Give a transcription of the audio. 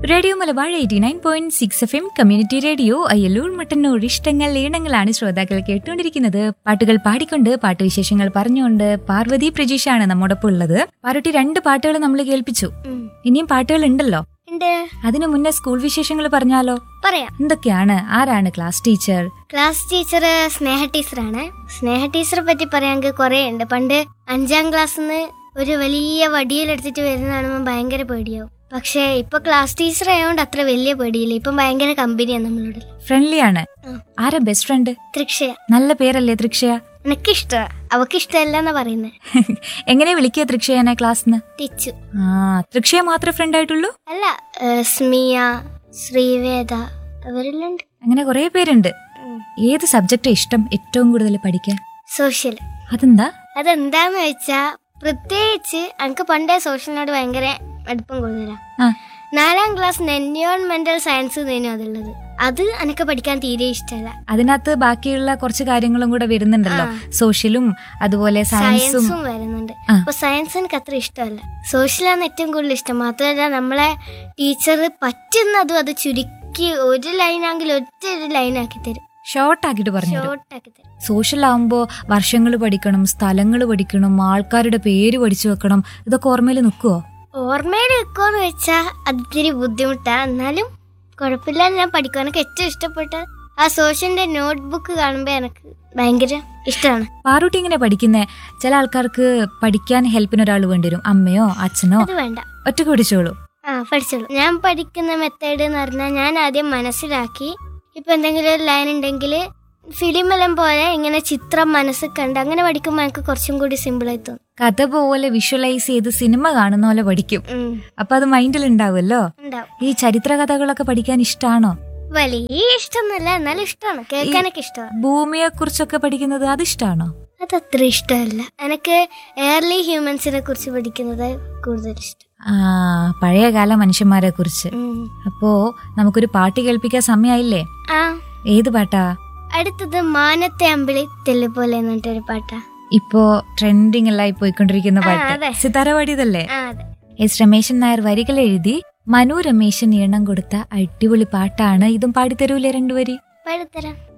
Radio Malabar eighty nine point six F M community radio Ayyallur Mattannur ഇഷ്ടങ്ങൾ ഈണങ്ങളാണ് ശ്രോതാക്കൾ കേട്ടുകൊണ്ടിരിക്കുന്നത് പാട്ടുകൾ പാടിക്കൊണ്ട് പാട്ടുവിശേഷങ്ങൾ പറഞ്ഞുകൊണ്ട് പാർവതി പ്രജീഷാണ് നമ്മോടൊപ്പം ഉള്ളത് പാറുട്ടി രണ്ട് പാട്ടുകൾ നമ്മൾ കേൾപ്പിച്ചു ഉം. ഇനിയും പാട്ടുകൾ ഉണ്ടല്ലോ ഉണ്ട് അതിനു മുന്നേ സ്കൂൾ വിശേഷങ്ങൾ പറഞ്ഞാലോ പറയാം എന്തൊക്കെയാണ് ആരാണ് class teacher class teacher Sneha ടീച്ചറാണ് സ്നേഹ ടീച്ചറെ പറ്റി പറയാമെങ്കിൽ കുറേ ഉണ്ട് പണ്ട് അഞ്ചാം ക്ലാസ്സിൽ നിന്ന് ഒരു വലിയ വടിയിലെടുത്തിട്ട് വരുന്ന കാണുമ്പോൾ ഭയങ്കര പേടിയാവും പക്ഷേ ഇപ്പൊ ക്ലാസ് ടീച്ചർ ആയതുകൊണ്ട് അത്ര വലിയ പേടിയില്ല ഇപ്പം ഭയങ്കര കമ്പനിയാണ് നമ്മളോട് ഫ്രണ്ട്ലി ആണ് ഉം. ആരാ ബെസ്റ്റ് ഫ്രണ്ട് തൃക്ഷയ നല്ല പേരല്ലേ തൃക്ഷയ എനിക്കിഷ്ടമാണ് അവക്ക് ഇഷ്ടമല്ല എന്നാ പറയുന്നത് എങ്ങനെ വിളിക്കുക തൃക്ഷയനെ ക്ലാസ്സിന്ന് തിച്ചു ആ തൃക്ഷയ മാത്രമേ ഫ്രണ്ട് ആയിട്ടുള്ളൂ അല്ല ഏ, സ്മിയ ശ്രീവേദ അവരെല്ലാം ഉണ്ട് അങ്ങനെ കുറെ പേരുണ്ട് ഏത് സബ്ജക്റ്റാ ഇഷ്ടം ഏറ്റവും കൂടുതൽ പഠിക്കാൻ സോഷ്യൽ അതെന്താ അതെന്താന്ന് വെച്ചാ പ്രത്യേകിച്ച് എനിക്ക് പണ്ടേ സോഷ്യലിനോട് ഭയങ്കര അടുപ്പം കൂടുതലാണ് ആ നാലാം ക്ലാസ് എൻവയോൺമെന്റൽ സയൻസ് തന്നെയും അതുള്ളത് അത് എനിക്ക് പഠിക്കാൻ തീരെ ഇഷ്ടമല്ല അതിനകത്ത് ബാക്കിയുള്ള കുറച്ച് കാര്യങ്ങളും കൂടെ വരുന്നുണ്ടല്ലോ സോഷ്യലും അതുപോലെ സയൻസും സയൻസും വരുന്നുണ്ട് ആ. അപ്പൊ സയൻസ് എനിക്ക് അത്ര ഇഷ്ടമല്ല സോഷ്യലാണ് ഏറ്റവും കൂടുതൽ ഇഷ്ടം മാത്രമല്ല നമ്മളെ ടീച്ചർ പറ്റുന്നതും അത് ചുരുക്കി ഒരു ലൈനാണെങ്കിൽ ഒറ്റ ഒരു ലൈനാക്കി തരും ഷോർട്ട് ആക്കിയിട്ട് പറഞ്ഞു ഷോർട്ട് ആക്കി തരും സോഷ്യൽ ആവുമ്പോ വർഷങ്ങൾ പഠിക്കണം സ്ഥലങ്ങൾ പഠിക്കണം ആൾക്കാരുടെ പേര് പഠിച്ചു വെക്കണം ഇതൊക്കെ ഓർമ്മയിൽ നിൽക്കുവോ ഓർമ്മയിൽ വെക്കുമെന്ന് വെച്ചാ അത് ഇത്തിരി ബുദ്ധിമുട്ടാ എന്നാലും കുഴപ്പമില്ല ഞാൻ പഠിക്കാനൊക്കെ ഏറ്റവും ഇഷ്ടപ്പെട്ട ആ സോഷ്യലിന്റെ നോട്ട്ബുക്ക് കാണുമ്പോ എനിക്ക് ഭയങ്കര ഇഷ്ടമാണ് പാറൂട്ടി ഇങ്ങനെ പഠിക്കുന്നേ ചില ആൾക്കാർക്ക് പഠിക്കാൻ ഹെൽപ്പിന് ഒരാൾ വേണ്ടിവരും അമ്മയോ അച്ഛനോ അത് വേണ്ട ഒറ്റ പിടിച്ചോളൂ ആ പഠിച്ചോളൂ ഞാൻ പഠിക്കുന്ന മെത്തേഡ് എന്ന് പറഞ്ഞാൽ ഞാൻ ആദ്യം മനസ്സിലാക്കി ഇപ്പൊ എന്തെങ്കിലും ഒരു ലൈൻ ഉണ്ടെങ്കിൽ ഫിലിമെല്ലാം പോലെ ഇങ്ങനെ ചിത്രം മനസ്സിൽ കണ്ട് അങ്ങനെ പഠിക്കുമ്പോൾ എനിക്ക് കുറച്ചും കൂടി സിമ്പിൾ ആയി തോന്നും കഥ പോലെ വിഷ്വലൈസ് ചെയ്ത് സിനിമ കാണുന്ന പോലെ പഠിക്കും ഉം, അപ്പൊ അത് മൈൻഡിൽ ഉണ്ടാവുമല്ലോ ഉണ്ടാവും ഈ ചരിത്ര കഥകളൊക്കെ പഠിക്കാൻ ഇഷ്ടാണോ വലിയ ഇഷ്ടമൊന്നുമല്ല എന്നാലും ഇഷ്ടമാണ് കേൾക്കാനൊക്കെ ഇഷ്ടമാണ് ഭൂമിയെ കുറിച്ചൊക്കെ പഠിക്കുന്നത് അത് ഇഷ്ടാണോ അത് അത്ര ഇഷ്ടമല്ല എനിക്ക് എയർലി ഹ്യൂമൻസിനെ കുറിച്ച് പഠിക്കുന്നത് കൂടുതൽ ഇഷ്ടം ആ പഴയകാല മനുഷ്യന്മാരെ കുറിച്ച് ഉം. അപ്പോ നമുക്കൊരു പാട്ട് കേൾപ്പിക്കാൻ സമയമായില്ലേ ആ ഏത് പാട്ടാ അടുത്തത് മാനത്തെ അമ്പിളി തെല്ല് പോലെ എന്നിട്ടൊരു പാട്ടാ ഇപ്പോ ട്രെൻഡിങ് എല്ലായി പോയിക്കൊണ്ടിരിക്കുന്ന ആ, പാട്ട് അതെ. സിതാര പാടിയതല്ലേ ആ അതെ എസ് രമേശൻ നായർ വരികൾ എഴുതി മനു രമേശൻ ഈണം കൊടുത്ത അടിപൊളി പാട്ടാണ് ഇതും പാടിത്തരൂലേ രണ്ടുവരി പാടിത്തരാം